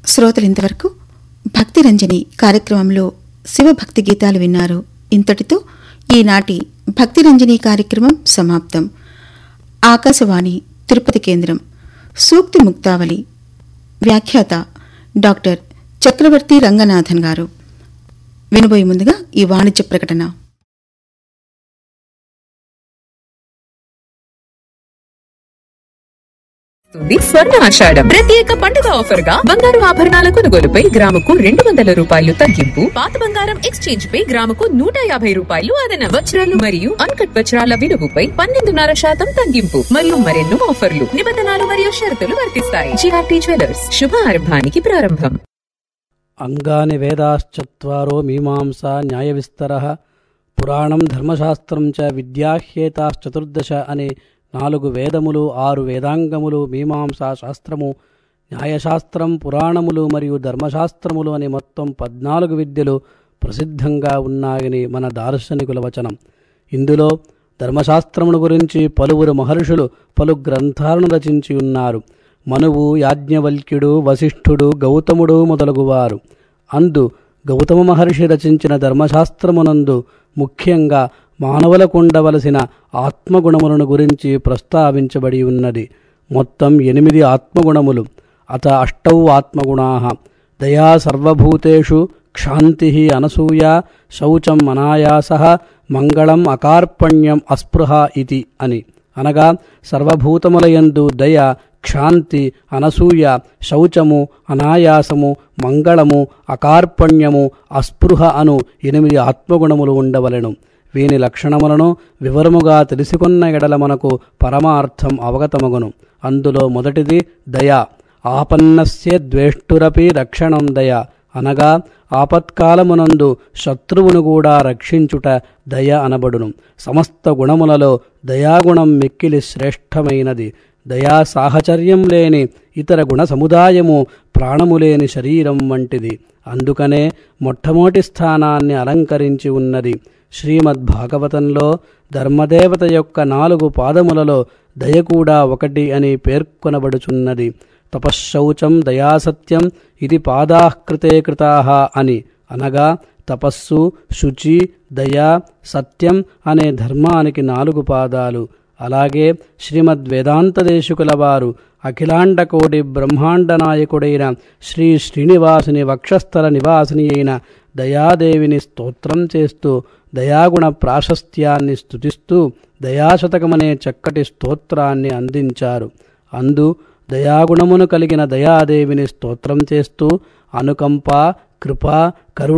శ్రోతలు ఇంతవరకు భక్తి రంజని కార్యక్రమంలో శివభక్తి గీతాలు విన్నారు ఇంతటితో ఈనాటి భక్తి రంజని కార్యక్రమం సమాప్తం ఆకాశవాణి తిరుపతి కేంద్రం సూక్తి ముక్తావళి వ్యాఖ్యాత డాక్టర్ చక్రవర్తి రంగనాథన్ గారు వినబోయే ముందుగా ఈ వాణిజ్య ప్రకటన ఉంది స్వర్ణ ఆషాఢం ప్రత్యేక పండుగ ఆఫర్ గా బంగారు ఆభరణాల కొనుగోలుపై గ్రాముకు రెండు వందల రూపాయలు తగ్గింపు పాత బంగారం ఎక్స్చేంజ్ పై గ్రాముకు నూట యాభై రూపాయలు అదన వజ్రాలు మరియు అన్కట్ వజ్రాల విలువపై పన్నెండున్నర శాతం తగ్గింపు మరియు మరెన్నో ఆఫర్లు నిబంధనలు మరియు షరతులు వర్తిస్తాయి జిఆర్టీ జ్యువెలర్స్ శుభారంభానికి ప్రారంభం అంగాని వేదాశ్చత్వారో మీమాంసా న్యాయవిస్తర పురాణం ధర్మశాస్త్రం చ విద్యాహ్యేతాశ్చతుర్దశ అనే నాలుగు వేదములు ఆరు వేదాంగములు మీమాంసా శాస్త్రము న్యాయశాస్త్రం పురాణములు మరియు ధర్మశాస్త్రములు అనే మొత్తం పద్నాలుగు విద్యలు ప్రసిద్ధంగా ఉన్నాయని మన దార్శనికుల వచనం ఇందులో ధర్మశాస్త్రమును గురించి పలువురు మహర్షులు పలు గ్రంథాలను రచించి ఉన్నారు మనువు యాజ్ఞవల్క్యుడు వశిష్ఠుడు గౌతముడు మొదలగువారు అందు గౌతమ మహర్షి రచించిన ధర్మశాస్త్రమునందు ముఖ్యంగా మానవులకు ఉండవలసిన ఆత్మగుణములను గురించి ప్రస్తావించబడి ఉన్నది మొత్తం ఎనిమిది ఆత్మగుణములు అత అష్టౌ ఆత్మగుణా దయా సర్వభూతేషు క్షాంతి అనసూయ శౌచం అనాయాస మంగళం అకార్పణ్యం అస్పృహ ఇది అని అనగా సర్వభూతములయందు దయ క్షాంతి అనసూయ శౌచము అనాయాసము మంగళము అకార్పణ్యము అస్పృహ అను ఎనిమిది ఆత్మగుణములు ఉండవలెను వీని లక్షణములను వివరముగా తెలుసుకున్న ఎడల మనకు పరమార్థం అవగతమగును అందులో మొదటిది దయ ఆపన్నస్య ద్వేష్టురపి రక్షణం దయ అనగా ఆపత్కాలమునందు శత్రువును కూడా రక్షించుట దయ అనబడును సమస్త గుణములలో దయాగుణం మిక్కిలి శ్రేష్టమైనది దయా సాహచర్యం లేని ఇతర గుణ సముదాయము ప్రాణము లేని శరీరం వంటిది అందుకనే మొట్టమొదటి స్థానాన్ని అలంకరించి ఉన్నది శ్రీమద్ భాగవతంలో ధర్మదేవత యొక్క నాలుగు పాదములలో దయ కూడా ఒకటి అని పేర్కొనబడుచున్నది తపశ్శౌచం దయాసత్యం ఇది పాదాహృతే కృతాహ అని అనగా తపస్సు శుచి దయ సత్యం అనే ధర్మానికి నాలుగు పాదాలు అలాగే శ్రీమద్ వేదాంతదేశికుల వారు అఖిలాండకోటి బ్రహ్మాండ నాయకుడైన శ్రీ శ్రీనివాసుని వక్షస్థల నివాసిని అయిన దయాదేవిని స్తోత్రం చేస్తూ దయాగుణ ప్రాశస్త్యాన్ని స్తుతిస్తూ దయాశతకమనే చక్కటి స్తోత్రాన్ని అందించారు అందు దయాగుణమును కలిగిన దయాదేవిని స్తోత్రం చేస్తూ అనుకంప కృప కరుణ